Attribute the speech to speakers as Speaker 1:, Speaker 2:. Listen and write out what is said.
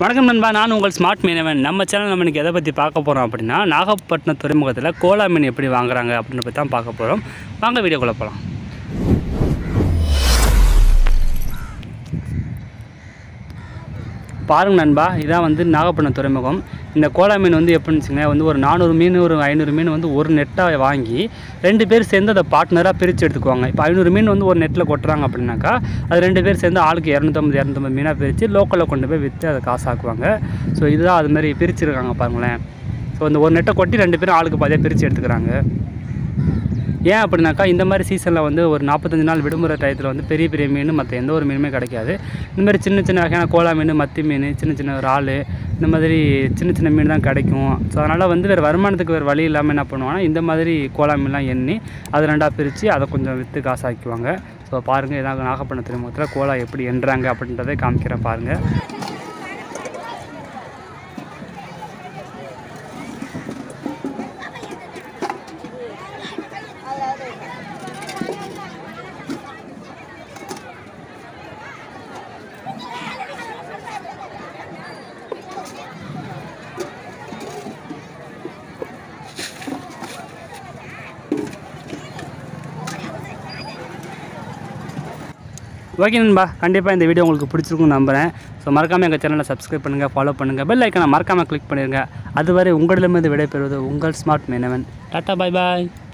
Speaker 1: வணக்கம் நண்பா நான் உங்கள் ஸ்மார்ட் மீனவன் நம்ம சேனல் நம்ம இன்னைக்கு எதை பற்றி பார்க்க போகிறோம் அப்படின்னா நாகப்பட்டினம் துறைமுகத்தில் கோலா மீன் எப்படி வாங்குறாங்க அப்படின்னு பற்றி தான் பார்க்க போகிறோம் வாங்க வீடியோக்குள்ளே போகலாம் பாருங்க நண்பா இதான் வந்து நாகப்பட்டினம் துறைமுகம் இந்த கோலா மீன் வந்து எப்படின்னு வச்சுக்கோங்களேன் வந்து ஒரு நானூறு மீன் ஒரு ஐநூறு மீன் வந்து ஒரு நெட்டாக வாங்கி ரெண்டு பேர் சேர்ந்து அதை பார்ட்னராக பிரித்து எடுத்துக்குவாங்க இப்போ ஐநூறு மீன் வந்து ஒரு நெட்டில் கொட்டுறாங்க அப்படின்னாக்கா அது ரெண்டு பேர் சேர்ந்து ஆளுக்கு இரநூத்தம்பது இரநூத்தம்பது மீனாக பிரித்து லோக்கலில் கொண்டு போய் விற்று அதை காசாக்குவாங்க ஸோ இதுதான் அது மாதிரி பிரிச்சிருக்காங்க பாருங்களேன் ஸோ இந்த ஒரு நெட்டை கொட்டி ரெண்டு பேரும் ஆளுக்கு பாதியாக பிரித்து எடுத்துக்கிறாங்க ஏன் அப்படின்னாக்கா இந்த மாதிரி சீசனில் வந்து ஒரு நாற்பத்தஞ்சு நாள் விடுமுறை டயத்தில் வந்து பெரிய பெரிய மீன் மற்ற எந்த ஒரு மீனுமே கிடைக்காது இந்த மாதிரி சின்ன சின்ன வகையான கோலா மீன் மத்தி மீன் சின்ன சின்ன இறால் இந்த மாதிரி சின்ன சின்ன மீன் தான் கிடைக்கும் ஸோ அதனால் வந்து வேறு வருமானத்துக்கு வேறு வழி இல்லாமல் என்ன பண்ணுவாங்கன்னா இந்த மாதிரி கோலா மீன்லாம் எண்ணி அதை ரெண்டாக பிரித்து அதை கொஞ்சம் விற்று காசாக்குவாங்க ஸோ பாருங்கள் இதான் நாகப்பட்டினம் துறைமுகத்தில் கோலா எப்படி எண்ணுறாங்க அப்படின்றதை காமிக்கிறேன் பாருங்கள் ஓகே நண்பா கண்டிப்பாக இந்த வீடியோ உங்களுக்கு பிடிச்சிருக்கும்னு நம்புகிறேன் ஸோ மறக்காமல் எங்கள் சேனலை சப்ஸ்கிரைப் பண்ணுங்கள் ஃபாலோ பண்ணுங்கள் பெல் ஐக்கனை மறக்காமல் கிளிக் பண்ணிடுங்க அதுவரை உங்களிடமிருந்து விடைபெறுவது உங்கள் ஸ்மார்ட் மேனவன் டாட்டா பாய் பாய்